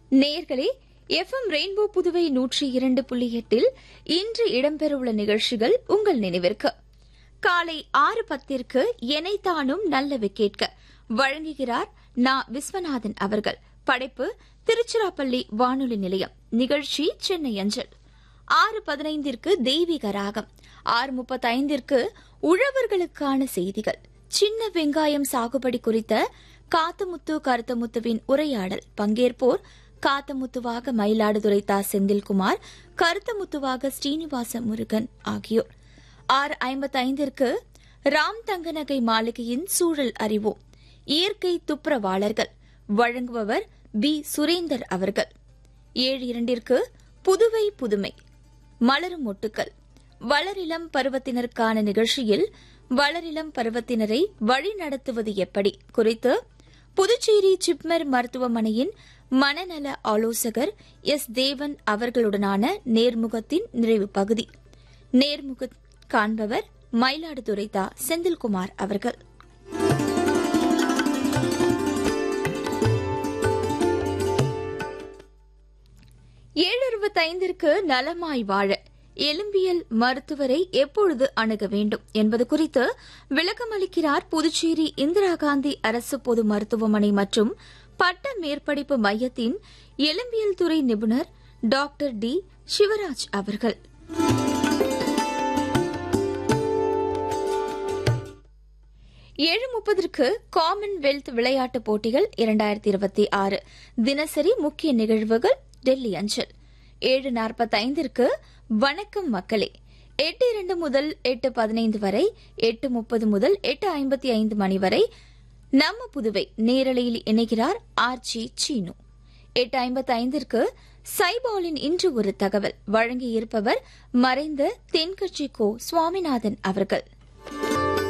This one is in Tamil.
நேர்களே எஃப்எம் ரெயின்போ புதுவை நூற்றி இரண்டு புள்ளி எட்டில் இன்று இடம்பெறவுள்ள நிகழ்ச்சிகள் உங்கள் நினைவிற்கு காலை ஆறு பத்திற்கு எனைத்தானும் நல்லவை கேட்க வழங்குகிறார் நா விஸ்வநாதன் அவர்கள் படைப்பு திருச்சிராப்பள்ளி வானொலி நிலையம் நிகழ்ச்சி சென்னை அஞ்சல் ஆறு பதினைந்திற்கு தெய்வீக ராகம் ஆறு முப்பத்தைந்திற்கு உழவர்களுக்கான செய்திகள் சின்ன வெங்காயம் சாகுபடி குறித்த காத்தமுத்து கருத்தமுத்துவின் உரையாடல் பங்கேற்போர் காத்தமுத்துவாக மயிலாடுதுறை தா செந்தில்குமார் கருத்தமுத்துவாக ஸ்ரீனிவாச முருகன் ஆகியோர் ஆறு ஐம்பத்தைந்திற்கு ராம் தங்கநகை மாளிகையின் சூழல் அறிவோம் இயற்கை துப்புரவாளர்கள் வழங்குபவர் பி சுரேந்தர் அவர்கள் ஏழு இரண்டிற்கு புதுவை புதுமை மலரும் மொட்டுக்கள் வளரிளம் பருவத்தினருக்கான நிகழ்ச்சியில் வளரிளம் பருவத்தினரை வழிநடத்துவது எப்படி குறித்து புதுச்சேரி ஜிப்மர் மருத்துவமனையின் மனநல ஆலோசகர் எஸ் தேவன் அவர்களுடனான நேர்முகத்தின் நிறைவு பகுதி நேர்முக காண்பவர் மயிலாடுதுறை தா செந்தில்குமார் அவர்கள் ஏழு இருபத்தைந்திற்கு நலமாய் வாழ எலும்பியல் மருத்துவரை எப்பொழுது அணுக வேண்டும் என்பது குறித்து விளக்கமளிக்கிறார் புதுச்சேரி இந்திரா காந்தி அரசு பொது மருத்துவமனை மற்றும் பட்ட மேற்படிப்பு மையத்தின் எலும்பியல் துறை நிபுணர் டாக்டர் டி சிவராஜ் அவர்கள் ஏழு முப்பதற்கு காமன்வெல்த் விளையாட்டுப் போட்டிகள் இரண்டாயிரத்தி இருபத்தி ஆறு தினசரி முக்கிய நிகழ்வுகள் டெல்லி அஞ்சல் ஏழு நாற்பத்தைந்திற்கு வணக்கம் மக்களே எட்டு இரண்டு முதல் எட்டு பதினைந்து வரை எட்டு முப்பது முதல் எட்டு ஐம்பத்தி ஐந்து மணி வரை நம்ம புதுவை நேரலையில் இணைகிறார் ஆர் ஜி சீனு எட்டு ஐம்பத்தி ஐந்திற்கு சைபாலின் இன்று ஒரு தகவல் வழங்கியிருப்பவர் மறைந்த தென்கட்சி கோ சுவாமிநாதன் அவர்கள்